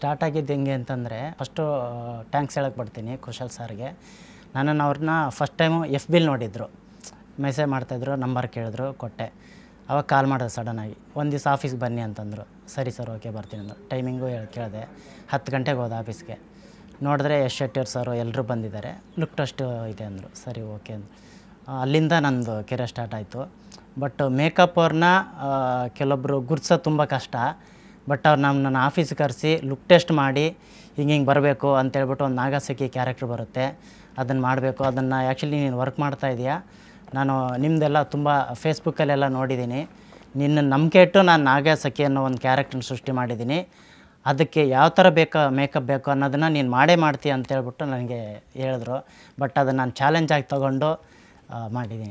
start ಆಗಿದ್ದು ಹೆಂಗೆ ಅಂತಂದರೆ ಫಸ್ಟು ಟ್ಯಾಂಕ್ಸ್ ಹೇಳಕ್ಕೆ ಬರ್ತೀನಿ ಕುಶಲ್ ಸರ್ಗೆ ನನ್ನನ್ನು ಅವ್ರನ್ನ ಫಸ್ಟ್ ಟೈಮು ಎಫ್ ಬಿಲ್ ನೋಡಿದ್ರು ಮೆಸೇಜ್ ಮಾಡ್ತಾಯಿದ್ರು ನಂಬರ್ ಕೇಳಿದ್ರು ಕೊಟ್ಟೆ ಅವಾಗ ಕಾಲ್ ಮಾಡಿದೆ ಸಡನ್ನಾಗಿ ಒಂದು ದಿವಸ ಆಫೀಸ್ಗೆ ಬನ್ನಿ ಅಂತಂದರು ಸರಿ ಸರ್ ಓಕೆ ಬರ್ತೀನಿ ಅಂದರು ಟೈಮಿಂಗು ಹೇಳಿ ಕೇಳಿದೆ ಹತ್ತು ಗಂಟೆಗೆ ಹೋದ ಆಫೀಸ್ಗೆ ನೋಡಿದ್ರೆ ಯಶ್ ಶೆಟ್ಟಿಯವ್ರು ಸರು ಎಲ್ಲರೂ ಬಂದಿದ್ದಾರೆ ಲುಕ್ ಟೆಸ್ಟ್ ಇದೆ ಅಂದರು ಸರಿ ಓಕೆ ಅಂದ್ರು ಆ, ಅಲ್ಲಿಂದ ನಂದು ಕೆರೆ ಸ್ಟಾರ್ಟ್ ಆಯಿತು ಬಟ್ ಮೇಕಪ್ ಅವ್ರನ್ನ ಕೆಲವೊಬ್ಬರು ಗುರ್ಸೋದು ತುಂಬ ಕಷ್ಟ ಬಟ್ ಅವ್ರು ನಮ್ಮ ನನ್ನ ಆಫೀಸ್ಗೆ ಕರೆಸಿ ಲುಕ್ ಟೆಸ್ಟ್ ಮಾಡಿ ಹಿಂಗೆ ಹಿಂಗೆ ಬರಬೇಕು ಅಂತೇಳ್ಬಿಟ್ಟು ಒಂದು ನಾಗಸಖಿ ಕ್ಯಾರೆಕ್ಟರ್ ಬರುತ್ತೆ ಅದನ್ನು ಮಾಡಬೇಕು ಅದನ್ನು ಆ್ಯಕ್ಚುಲಿ ನೀನು ವರ್ಕ್ ಮಾಡ್ತಾ ಇದೆಯಾ ನಾನು ನಿಮ್ಮದೆಲ್ಲ ತುಂಬ ಫೇಸ್ಬುಕ್ಕಲ್ಲೆಲ್ಲ ನೋಡಿದ್ದೀನಿ ನಿನ್ನ ನಂಬಿಕೆ ಇಟ್ಟು ನಾನು ನಾಗಸಖಿ ಅನ್ನೋ ಒಂದು ಕ್ಯಾರೆಕ್ಟರ್ನ ಸೃಷ್ಟಿ ಮಾಡಿದ್ದೀನಿ ಅದಕ್ಕೆ ಯಾವ ಥರ ಬೇಕು ಮೇಕಪ್ ಬೇಕು ಅನ್ನೋದನ್ನು ನೀನು ಮಾಡೇ ಮಾಡ್ತೀಯ ಅಂತೇಳ್ಬಿಟ್ಟು ನನಗೆ ಹೇಳಿದ್ರು ಬಟ್ ಅದನ್ನು ನಾನು ಚಾಲೆಂಜಾಗಿ ತೊಗೊಂಡು ಆ, ಮಾಡಿದ್ದೀನಿ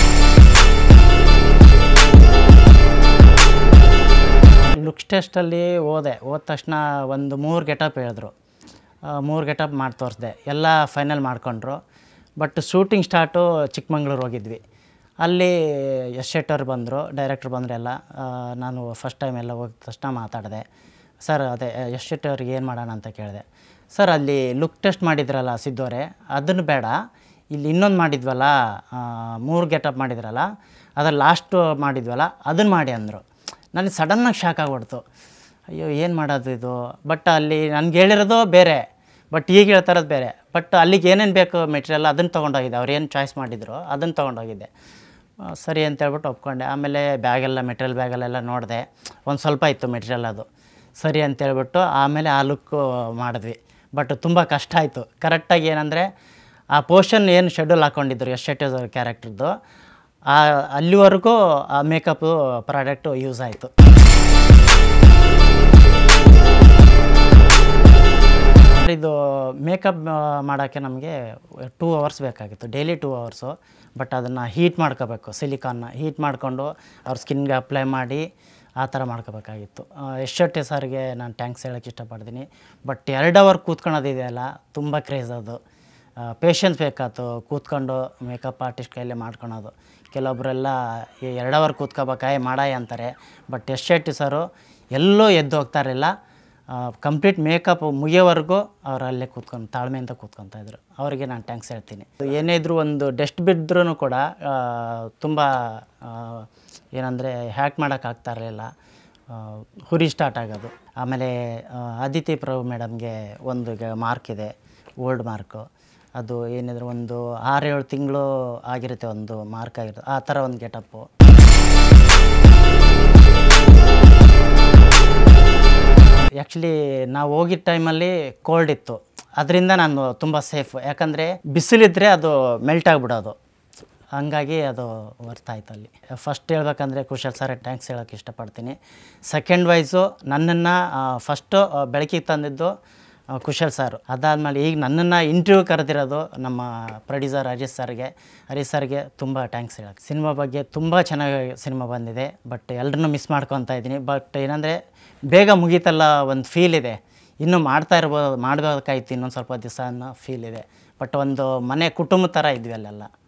ಲುಕ್ಸ್ ಟೆಸ್ಟಲ್ಲಿ ಹೋದೆ ಹೋದ ತಕ್ಷಣ ಒಂದು ಮೂರು ಗೆಟಪ್ ಹೇಳಿದ್ರು ಮೂರು ಗೆಟಪ್ ಮಾಡಿ ತೋರಿಸ್ದೆ ಎಲ್ಲ ಫೈನಲ್ ಮಾಡ್ಕೊಂಡ್ರು ಬಟ್ ಶೂಟಿಂಗ್ ಸ್ಟಾರ್ಟು ಚಿಕ್ಕಮಂಗ್ಳೂರು ಹೋಗಿದ್ವಿ ಅಲ್ಲಿ ಯಶ್ ಶೆಟ್ಟರ್ ಬಂದರು ಡೈರೆಕ್ಟ್ರ್ ಬಂದರು ಎಲ್ಲ ಆ, ನಾನು ಫಸ್ಟ್ ಟೈಮ್ ಎಲ್ಲ ಹೋಗಿದ ತಕ್ಷಣ ಮಾತಾಡಿದೆ ಸರ್ ಅದೇ ಯಶ್ ಶೆಟ್ಟರ್ಗೆ ಏನು ಮಾಡೋಣ ಅಂತ ಕೇಳಿದೆ ಸರ್ ಅಲ್ಲಿ ಲುಕ್ ಟೆಸ್ಟ್ ಮಾಡಿದ್ರಲ್ಲ ಸಿದ್ದೋರೆ ಅದನ್ನು ಬೇಡ ಇಲ್ಲಿ ಇನ್ನೊಂದು ಮಾಡಿದ್ವಲ್ಲ ಆ, ಮೂರು ಗೆಟಪ್ ಮಾಡಿದ್ರಲ್ಲ ಅದ್ರಲ್ಲಿ ಲಾಸ್ಟು ಮಾಡಿದ್ವಲ್ಲ ಅದನ್ನು ಮಾಡಿ ಅಂದರು ನನಗೆ ಸಡನ್ನಾಗಿ ಶಾಕ್ ಆಗ್ಬಿಡ್ತು ಅಯ್ಯೋ ಏನು ಮಾಡೋದು ಇದು ಬಟ್ ಅಲ್ಲಿ ನನಗೆ ಹೇಳಿರೋದು ಬೇರೆ ಬಟ್ ಈಗ ಹೇಳ್ತಾ ಇರೋದು ಬೇರೆ ಬಟ್ ಅಲ್ಲಿಗೆ ಏನೇನು ಬೇಕು ಮೆಟೀರಿಯಲ್ ಅದನ್ನು ತೊಗೊಂಡೋಗಿದ್ದೆ ಅವ್ರು ಏನು ಚಾಯ್ಸ್ ಮಾಡಿದ್ರು ಅದನ್ನು ತೊಗೊಂಡೋಗಿದ್ದೆ ಆ, ಸರಿ ಅಂತ ಹೇಳ್ಬಿಟ್ಟು ಒಪ್ಕೊಂಡೆ ಆಮೇಲೆ ಬ್ಯಾಗೆಲ್ಲ ಮೆಟೀರಿಯಲ್ ಬ್ಯಾಗಲ್ಲೆಲ್ಲ ನೋಡಿದೆ ಒಂದು ಸ್ವಲ್ಪ ಇತ್ತು ಮೆಟೀರಿಯಲ್ ಅದು ಸರಿ ಅಂತೇಳ್ಬಿಟ್ಟು ಆಮೇಲೆ ಆ ಲುಕ್ಕು ಮಾಡಿದ್ವಿ ಬಟ್ ತುಂಬ ಕಷ್ಟ ಆಯಿತು ಕರೆಕ್ಟಾಗಿ ಏನಂದರೆ ಆ ಪೋರ್ಷನ್ ಏನು ಶೆಡ್ಯೂಲ್ ಹಾಕ್ಕೊಂಡಿದ್ರು ಎಸ್ ಶೆಟ್ಟಿ ಕ್ಯಾರೆಕ್ಟರ್ದು ಆ ಅಲ್ಲಿವರೆಗೂ ಆ ಮೇಕಪ್ಪು ಪ್ರಾಡಕ್ಟು ಯೂಸ್ ಆಯಿತು ಇದು ಮೇಕಪ್ ಮಾಡೋಕ್ಕೆ ನಮಗೆ ಟೂ ಅವರ್ಸ್ ಬೇಕಾಗಿತ್ತು ಡೈಲಿ ಟೂ ಅವರ್ಸು ಬಟ್ ಅದನ್ನು ಹೀಟ್ ಮಾಡ್ಕೋಬೇಕು ಸಿಲಿಕಾನ್ನ ಹೀಟ್ ಮಾಡಿಕೊಂಡು ಅವ್ರ ಸ್ಕಿನ್ಗೆ ಅಪ್ಲೈ ಮಾಡಿ ಆ ಥರ ಮಾಡ್ಕೋಬೇಕಾಗಿತ್ತು ಎಷ್ಟೊಟ್ಟೆ ಸರ್ಗೆ ನಾನು ಟ್ಯಾಂಕ್ಸ್ ಹೇಳೋಕ್ಕೆ ಇಷ್ಟಪಡ್ತೀನಿ ಬಟ್ ಎರಡು ಅವರ್ ಕೂತ್ಕೊಳ್ಳೋದಿದೆಯಲ್ಲ ತುಂಬ ಕ್ರೇಜ್ ಅದು ಪೇಷನ್ಸ್ ಬೇಕಾಯ್ತು ಕೂತ್ಕೊಂಡು ಮೇಕಪ್ ಆರ್ಟಿಸ್ಟ್ ಕೈಯಲ್ಲೇ ಮಾಡ್ಕೊಳೋದು ಕೆಲವೊಬ್ಬರೆಲ್ಲ ಎರಡು ಅವರ್ ಕೂತ್ಕೋಬೇಕಾಯ್ ಮಾಡಾಯ ಅಂತಾರೆ ಬಟ್ ಎಸ್ ಶೆಟ್ಟಿ ಸರು ಎಲ್ಲೂ ಎದ್ದು ಹೋಗ್ತಾರಿಲ್ಲ ಕಂಪ್ಲೀಟ್ ಮೇಕಪ್ ಮುಗಿಯೋವರೆಗೂ ಅವ್ರು ಅಲ್ಲೇ ಕೂತ್ಕೊಂಡು ತಾಳ್ಮೆಯಿಂದ ಕೂತ್ಕೊತಾ ಇದ್ರು ಅವರಿಗೆ ನಾನು ಟ್ಯಾಂಕ್ಸ್ ಹೇಳ್ತೀನಿ ಏನೇ ಇದ್ರೂ ಒಂದು ಡಸ್ಟ್ ಬಿದ್ದರೂ ಕೂಡ ತುಂಬ ಏನಂದರೆ ಹ್ಯಾಕ್ ಮಾಡೋಕ್ಕಾಗ್ತಾ ಇರಲಿಲ್ಲ ಹುರಿ ಸ್ಟಾರ್ಟ್ ಆಗೋದು ಆಮೇಲೆ ಆ, ಅದಿತಿ ಪ್ರಭು ಮೇಡಮ್ಗೆ ಒಂದು ಮಾರ್ಕ್ ಇದೆ ಓಲ್ಡ್ ಮಾರ್ಕು ಅದು ಏನಿದ್ರು ಒಂದು ಆರು ಏಳು ತಿಂಗಳು ಆಗಿರುತ್ತೆ ಒಂದು ಮಾರ್ಕ್ ಆಗಿರುತ್ತೆ ಆ ಥರ ಒಂದು ಗೆಟಪ್ಪು ಆ್ಯಕ್ಚುಲಿ ನಾವು ಹೋಗಿದ್ದ ಟೈಮಲ್ಲಿ ಕೋಲ್ಡ್ ಇತ್ತು ಅದರಿಂದ ನಾನು ತುಂಬ ಸೇಫ್ ಯಾಕಂದರೆ ಬಿಸಿಲಿದ್ರೆ ಅದು ಮೆಲ್ಟ್ ಆಗಿಬಿಡೋದು ಹಂಗಾಗಿ ಅದು ವರ್ತ್ ಆಯ್ತು ಅಲ್ಲಿ ಫಸ್ಟ್ ಹೇಳ್ಬೇಕಂದ್ರೆ ಕುಶಲ್ ಸರ್ ಟ್ಯಾಂಕ್ಸ್ ಹೇಳೋಕ್ಕೆ ಇಷ್ಟಪಡ್ತೀನಿ ಸೆಕೆಂಡ್ ವೈಸು ನನ್ನನ್ನು ಫಸ್ಟು ಬೆಳಕಿಗೆ ತಂದಿದ್ದು ಆ, ಕುಶಲ್ ಸರ್ ಅದಾದಮೇಲೆ ಈಗ ನನ್ನನ್ನು ಇಂಟರ್ವ್ಯೂ ಕರೆದಿರೋದು ನಮ್ಮ ಪ್ರೊಡ್ಯೂಸರ್ ಹರೀಶ್ ಸರ್ಗೆ ಹರೀಶ್ ಸರ್ಗೆ ತುಂಬ ಟ್ಯಾಂಕ್ಸ್ ಹೇಳಕ್ಕೆ ಸಿನಿಮಾ ಬಗ್ಗೆ ತುಂಬ ಚೆನ್ನಾಗಿ ಸಿನಿಮಾ ಬಂದಿದೆ ಬಟ್ ಎಲ್ಲರನ್ನೂ ಮಿಸ್ ಮಾಡ್ಕೊತಾ ಇದ್ದೀನಿ ಬಟ್ ಏನಂದರೆ ಬೇಗ ಮುಗೀತಲ್ಲ ಒಂದು ಫೀಲ್ ಇದೆ ಇನ್ನೂ ಮಾಡ್ತಾ ಇರ್ಬೋದು ಮಾಡಬೇಕಾಯ್ತು ಇನ್ನೊಂದು ಸ್ವಲ್ಪ ದಿವಸ ಅನ್ನೋ ಫೀಲ್ ಇದೆ ಬಟ್ ಒಂದು ಮನೆ ಕುಟುಂಬ ಥರ ಇದ್ವಿ ಅಲ್ಲೆಲ್ಲ